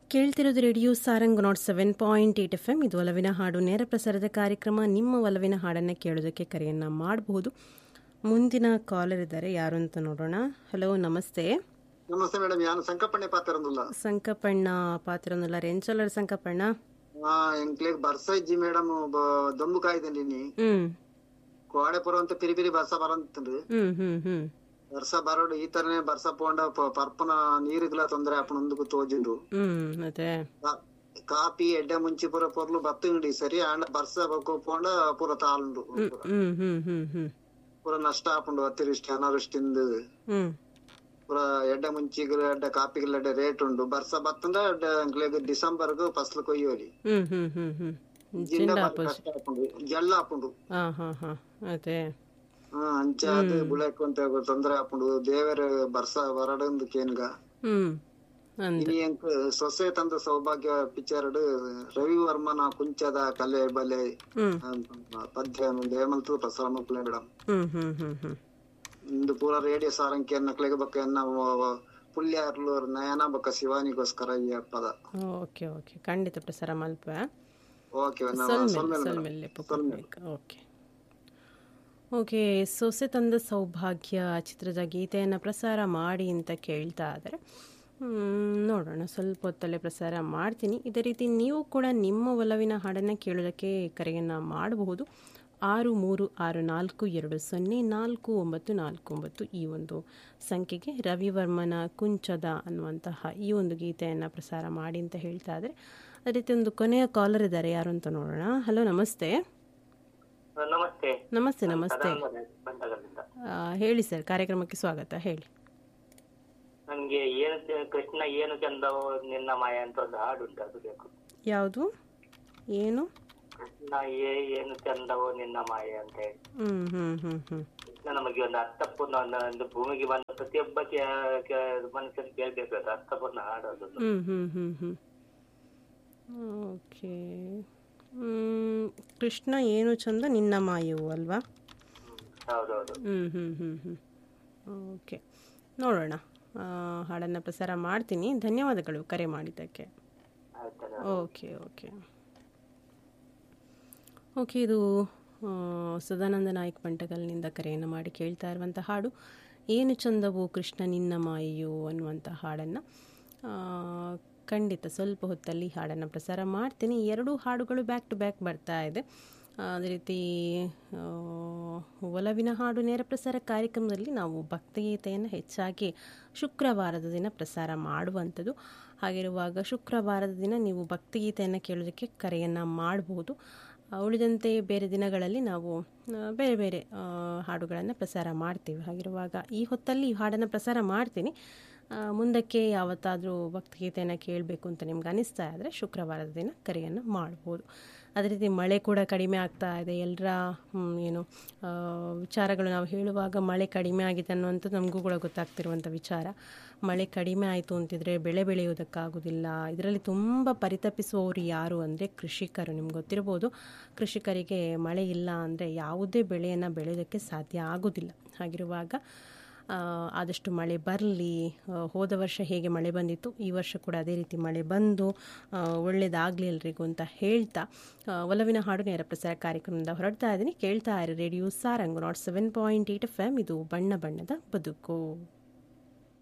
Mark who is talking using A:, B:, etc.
A: ಕೇಳ್ತಿರೋದು radio Sarang nought seven point eight F M ಇದು ಒಲವಿನ ಹಾಡು ನೇರ ಪ್ರಸಾರದ ಕಾರ್ಯಕ್ರಮ ನಿಮ್ಮ ಒಲವಿನ ಹಾಡನ್ನು ಕೇಳೋದಕ್ಕೆ ಕರೆಯನ್ನು ಮಾಡಬಹುದು ಮುಂದಿನ ಕಾಲರ್ ಇದ್ದಾರೆ ಯಾರು ಅಂತ ನೋಡೋಣ ಹಲೋ ನಮಸ್ತೆ
B: ನಮಸ್ತೆ ಮೇಡಮ್ ಯಾನು ಸಂಕಪ್ಪಣ್ಣೆ ಪಾತ್ರಂದುಲ್ಲ
A: ಸಂಕಪಣ್ಣ ಪಾತ್ರನಲ್ಲ ರೇಂಚೋಲರ್ ಸಂಕಪಣ್ಣ
B: ಆ ಎಂಕ್ಲೆಗ್ ಬರ್ಸ ಇಜ್ಜಿ ಮೇಡಮ್ ದೊಂಬು ಕಾಯ್ದಲ್ಲಿ
A: ಹ್ಮ್
B: ಕೋಡೆಪುರ ಅಂತ ಪಿರಿ ಪಿರಿ ಬರ್ಸ ಬರಂತಂದು
A: ಹ್ಮ್ ಹ್ಮ್ ಹ್ಮ್
B: ಬರ್ಸ ಬರೋಡು ಈ ತರನೇ ಬರ್ಸ ಪೋಂಡ ಪ- ಪರ್ಪನ ನೀರಿಗ್ಲ ತೊಂದ್ರೆ ಅಪ್ಪನ ಒಂದಕ್ಕೂ ತೋಜಿಂಡು
A: ಹ್ಮ್ ಅದೇ
B: ಕಾ- ಕಾಪಿ ಎಡ್ಡೆ ಮುಂಚಿ ಪೂರ ಪೊರ್ಲು ಬತ್ತಂಗಡಿ ಸರಿ ಆಂಡ ಬರ್ಸ ಬಕ್ಕು ಪೋಂಡ ಪೂರ ತಾಳುಂಡು
A: ಹ್ಮ್ ಹ್ಮ್ ಹ್ಮ್ ಹ್ಮ್
B: ಪೂರ ನಷ್ಟ ಆಪುಂಡು ಅತಿವೃಷ್ಟಿ ಅನಾವೃಷ್ಟಿಂದು
A: ಹ್ಮ್
B: ಪೂರ ಎಡ್ಡೆ ಮುಂಚಿಗೆ ಎಡ್ಡೆ ಕಾಪಿಗೆ ಎಡ್ಡೆ ರೇಟ್ ಉಂಡು ಬರ್ಸ ಬತ್ತಂದ ಎಂಕ್ಲೆಗ್ ಡಿಸೆಂಬರ್ಗ್ ಫಸ್ಲ್ ಕೊಯ್ಯೋಲಿ
A: ಹ್ಮ್ ಹ್ಮ್ ಹ್ಮ್ ಹ್ಮ್
B: ಜಿಂಡ
A: ಜಿಂಡ
B: ಬಾರಿ ಕಷ್ಟ ಆಪುಂಡು ಜಲ್ಲ ಆಪುಂಡು
A: ಹಾ ಹಾ ಹಾ ಅದೇ
B: ಹಾ ಅಂಚ ಅದು ಬುಳಕ್ ಅಂತ ತೊಂದ್ರೆ ಆಪುಂಡು ದೇವರ ಬರ್ಸ ಬರಡಂದು ಕೇನ್ಗ
A: ಹ್ಮ್ ಅಂದ
B: ಇನಿ ಎಂಕ್ ಸೊಸೆ ತಂದ ಸೌಭಾಗ್ಯ ಪಿಕ್ಚರ್ಡ್ ರವಿ ವರ್ಮನ ಕುಂಚದ ಕಲೆ ಬಲೆ
A: ಹ್ಮ್
B: ಆ, ಪದ್ಯ ದೇಮಂತು ಪ್ರಸಾರ ಮಕ್ಕಳು ಮೇಡಮ್
A: ಹ್ಮ್ ಹ್ಮ್ ಹ್ಮ್ ಹ್ಮ್
B: ಇಂದು ಪೂರ ರೇಡಿಯೋ ಸಾರಂಕಿ ಅನ್ನಕ್ಲೆಗ್ ಬಕ್ಕ ಎನ್ನ ಪುಲ್ಯಾರ್ಲು ನಯನ ಬಕ್ಕ ಶಿವಾನಿಗೋಸ್ಕರ ಈ ಪದ
A: ಓಕೆ ಓಕೆ ಖಂಡಿತ ಪ್ರಸಾರ ಮಲ್ಪ
B: ಓಕೆ
A: ಸೊಲ್ಮೆಲ್ ಸೊಲ್ಮೆಲ್ಲೆ ಪುಕ್ಕಬೇಕು ಓಕೆ ಓಕೆ ಸೊಸೆ ತಂದ ಸೌಭಾಗ್ಯ ಚಿತ್ರದ ಗೀತೆಯನ್ನು ಪ್ರಸಾರ ಮಾಡಿ ಅಂತ ಕೇಳ್ತಾ ಇದ್ದಾರೆ ನೋಡೋಣ ಸ್ವಲ್ಪ ಹೊತ್ತಲ್ಲೇ ಪ್ರಸಾರ ಮಾಡ್ತೀನಿ ಇದೇ ರೀತಿ ನೀವು ಕೂಡ ನಿಮ್ಮ ಒಲವಿನ ಹಾಡನ್ನು ಕೇಳೋದಕ್ಕೆ ಕರೆಯನ್ನು ಮಾಡಬಹುದು ಆರು ಮೂರು ಆರು ನಾಲ್ಕು ಎರಡು ಸೊನ್ನೆ ನಾಲ್ಕು ಒಂಬತ್ತು ನಾಲ್ಕು ಒಂಬತ್ತು ಈ ಒಂದು ಸಂಖ್ಯೆಗೆ ರವಿವರ್ಮನ ಕುಂಚದ ಅನ್ನುವಂತಹ ಈ ಒಂದು ಗೀತೆಯನ್ನು ಪ್ರಸಾರ ಮಾಡಿ ಅಂತ ಹೇಳ್ತಾ ಇದ್ದಾರೆ ಅದೇ ರೀತಿ ಒಂದು ಕೊನೆಯ ಕಾಲರ್ ಇದ್ದಾರೆ ಯಾರು ಅಂತ ನೋಡೋಣ ಹಲೋ ನಮಸ್ತೆ
C: ನಮಸ್ತೆ
A: ನಮಸ್ತೆ ನಮಸ್ತೆ
C: ಬಂಟಗಲ್ಲಿಂದ
A: ಆ, ಹೇಳಿ ಸರ್ ಕಾರ್ಯಕ್ರಮಕ್ಕೆ ಸ್ವಾಗತ ಹೇಳಿ
C: ನಂಗೆ ಏನು ಚ- ಕೃಷ್ಣ ಏನು ಚಂದವೋ ನಿನ್ನ ಮಾಯ ಅಂತ ಒಂದು ಹಾಡು ಉಂಟು ಅದು ಬೇಕು
A: ಯಾವುದು ಏನು
C: ಕೃಷ್ಣ ಏ ಏನು ಚಂದವೋ ನಿನ್ನ ಮಾಯ ಅಂತ ಹೇಳಿ
A: ಹ್ಞೂ ಹ್ಞೂ ಹ್ಞೂ ಹ್ಞೂ
C: ಕೃಷ್ಣ ನಮಗೆ ಒಂದು ಅರ್ಥಪೂರ್ಣ ಒಂದು ಒಂದು ಭೂಮಿಗೆ ಬಂದ ಪ್ರತಿಯೊಬ್ಬ ಕೆ- ಕೆ- ಮನುಷ್ಯನು ಕೇಳ್ಬೇಕು ಅದು ಅರ್ಥಪೂರ್ಣ ಹಾಡು ಅದು
A: ಹ್ಞೂ ಹ್ಞೂ ಹ್ಞೂ ಹ್ಞೂ ಓಕೆ ಹ್ಮ್, ಕೃಷ್ಣ ಏನು ಚಂದ ನಿನ್ನ ಮಾಯವು ಅಲ್ವಾ
C: ಹೌದೌದು
A: ಹ್ಞೂ ಹ್ಞೂ ಹ್ಞೂ ಹ್ಞೂ ಓಕೆ ನೋಡೋಣ ಆ, ಹಾಡನ್ನು ಪ್ರಸಾರ ಮಾಡ್ತೀನಿ ಧನ್ಯವಾದಗಳು ಕರೆ ಮಾಡಿದ್ದಕ್ಕೆ
C: ಆಯ್ತಲ್ಲ
A: ಓಕೆ ಓಕೆ ಓಕೆ ಇದು ಆ, ಸದಾನಂದ ನಾಯ್ಕ್ ಬಂಟಗಲ್ನಿಂದ ಕರೆಯನ್ನು ಮಾಡಿ ಕೇಳ್ತಾ ಇರುವಂಥ ಹಾಡು ಏನು ಚಂದವು ಕೃಷ್ಣ ನಿನ್ನ ಮಾಯೆಯು ಅನ್ನುವಂಥ ಹಾಡನ್ನು ಆ, ಖಂಡಿತ ಸ್ವಲ್ಪ ಹೊತ್ತಲ್ಲಿ ಹಾಡನ್ನು ಪ್ರಸಾರ ಮಾಡ್ತೀನಿ ಎರಡೂ ಹಾಡುಗಳು ಬ್ಯಾಕ್ ಟು ಬ್ಯಾಕ್ ಬರ್ತಾ ಇದೆ ಆ, ಅದೇ ರೀತಿ ಆ, ಒಲವಿನ ಹಾಡು ನೇರ ಪ್ರಸಾರ ಕಾರ್ಯಕ್ರಮದಲ್ಲಿ ನಾವು ಭಕ್ತಿಗೀತೆಯನ್ನು ಹೆಚ್ಚಾಗಿ ಶುಕ್ರವಾರದ ದಿನ ಪ್ರಸಾರ ಮಾಡುವಂಥದ್ದು ಹಾಗಿರುವಾಗ ಶುಕ್ರವಾರದ ದಿನ ನೀವು ಭಕ್ತಿಗೀತೆಯನ್ನು ಕೇಳೋದಕ್ಕೆ ಕರೆಯನ್ನು ಮಾಡಬಹುದು ಆ, ಉಳಿದಂತೆ ಬೇರೆ ದಿನಗಳಲ್ಲಿ ನಾವು ಆ, ಬೇರೆ ಬೇರೆ ಹಾಡುಗಳನ್ನು ಪ್ರಸಾರ ಮಾಡ್ತೀವಿ ಹಾಗಿರುವಾಗ ಈ ಹೊತ್ತಲ್ಲಿ ಈ ಹಾಡನ್ನು ಪ್ರಸಾರ ಮಾಡ್ತೀನಿ ಆ, ಮುಂದಕ್ಕೆ ಯಾವತ್ತಾದರೂ ಭಕ್ತಿಗೀತೆಯನ್ನು ಕೇಳಬೇಕು ಅಂತ ನಿಮ್ಗೆ ಅನಿಸ್ತಾ ಇದ್ದರೆ ಶುಕ್ರವಾರದ ದಿನ ಕರೆಯನ್ನು ಮಾಡ್ಬೋದು ಅದೇ ರೀತಿ ಮಳೆ ಕೂಡ ಕಡಿಮೆ ಆಗ್ತಾ ಇದೆ ಎಲ್ಲರ ಹ್ಮ್, ಏನು ಆ, ವಿಚಾರಗಳು ನಾವು ಹೇಳುವಾಗ ಮಳೆ ಕಡಿಮೆ ಆಗಿದೆ ಅನ್ನುವಂಥದ್ದು ನಮಗೂ ಕೂಡ ಗೊತ್ತಾಗ್ತಿರುವಂಥ ವಿಚಾರ ಮಳೆ ಕಡಿಮೆ ಆಯಿತು ಅಂತಿದ್ರೆ ಬೆಳೆ ಬೆಳೆಯೋದಕ್ಕಾಗೋದಿಲ್ಲ ಇದರಲ್ಲಿ ತುಂಬ ಪರಿತಪಿಸುವವರು ಯಾರು ಅಂದರೆ ಕೃಷಿಕರು ನಿಮ್ಗೆ ಗೊತ್ತಿರ್ಬೋದು ಕೃಷಿಕರಿಗೆ ಮಳೆ ಇಲ್ಲ ಅಂದರೆ ಯಾವುದೇ ಬೆಳೆಯನ್ನು ಬೆಳೆಯೋದಕ್ಕೆ ಸಾಧ್ಯ ಆಗೋದಿಲ್ಲ ಹಾಗಿರುವಾಗ ಆ, ಆದಷ್ಟು ಮಳೆ ಬರಲಿ ಹೋದ ವರ್ಷ ಹೇಗೆ ಮಳೆ ಬಂದಿತ್ತು ಈ ವರ್ಷ ಕೂಡ ಅದೇ ರೀತಿ ಮಳೆ ಬಂದು ಆ, ಒಳ್ಳೆಯದಾಗಲಿ ಎಲ್ರಿಗೂ ಅಂತ ಹೇಳ್ತಾ ಆ, ಒಲವಿನ ಹಾಡು ನೇರ ಪ್ರಸಾರ ಕಾರ್ಯಕ್ರಮದಿಂದ ಹೊರಡ್ತಾ ಇದ್ದೀನಿ ಕೇಳ್ತಾ ಇರಿ radio Sarang nought seven point eight F M ಇದು ಬಣ್ಣ ಬಣ್ಣದ ಬದುಕು